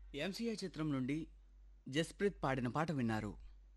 MCI చిత్రం నుండి జస్ప్రీత్ పాడిన పాట విన్నారు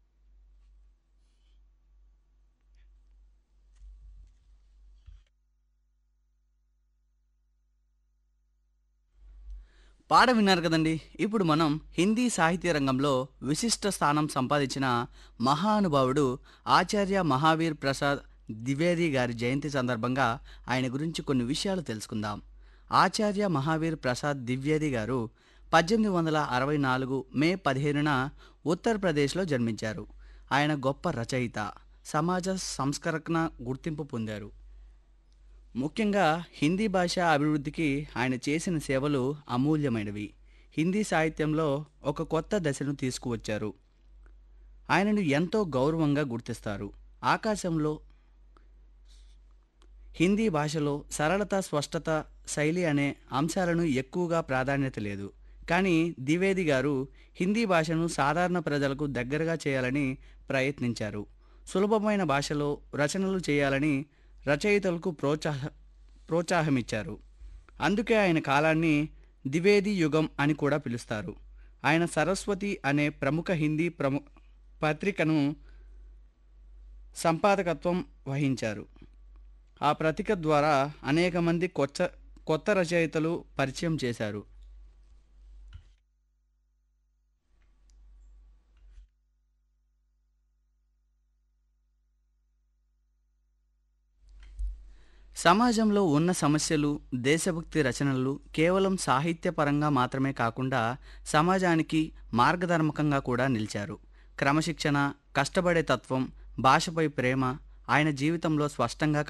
పాట విన్నారు కదండి ఇప్పుడు మనం హిందీ సాహిత్య రంగంలో విశిష్ట స్థానం సంపాదించిన మహానుభావుడు ఆచార్య మహావీర్ ప్రసాద్ ద్వివేది గారి జయంతి సందర్భంగా ఆయన గురించి కొన్ని విషయాలు తెలుసుకుందాం ఆచార్య మహావీర్ ప్రసాద్ ద్వివేది గారు పద్దెనిమిది వందల అరవై నాలుగు మే పదిహేనున ఉత్తరప్రదేశ్లో జన్మించారు ఆయన గొప్ప రచయిత సమాజ సంస్కరణ గుర్తింపు పొందారు ముఖ్యంగా హిందీ భాష అభివృద్ధికి ఆయన చేసిన సేవలు అమూల్యమైనవి హిందీ సాహిత్యంలో ఒక కొత్త దశను తీసుకువచ్చారు ఆయనను ఎంతో గౌరవంగా గుర్తిస్తారు ఆకాశంలో హిందీ భాషలో సరళత స్పష్టత శైలి అనే అంశాలను ఎక్కువగా ప్రాధాన్యత లేదు కానీ ద్వివేది గారు హిందీ భాషను సాధారణ ప్రజలకు దగ్గరగా చేయాలని ప్రయత్నించారు సులభమైన భాషలో రచనలు చేయాలని రచయితలకు ప్రోత్సాహ ప్రోత్సాహమిచ్చారు అందుకే ఆయన కాలాన్ని ద్వివేది యుగం అని కూడా పిలుస్తారు ఆయన సరస్వతి అనే ప్రముఖ హిందీ ప్రము పత్రికను సంపాదకత్వం వహించారు ఆ పత్రిక ద్వారా అనేక మంది కొత్త కొత్త రచయితలు పరిచయం చేశారు సమాజంలో ఉన్న సమస్యలు దేశభక్తి రచనలు కేవలం సాహిత్యపరంగా మాత్రమే కాకుండా సమాజానికి మార్గధర్మకంగా కూడా నిలిచారు క్రమశిక్షణ కష్టపడే తత్వం భాషపై ప్రేమ ఆయన జీవితంలో స్పష్టంగా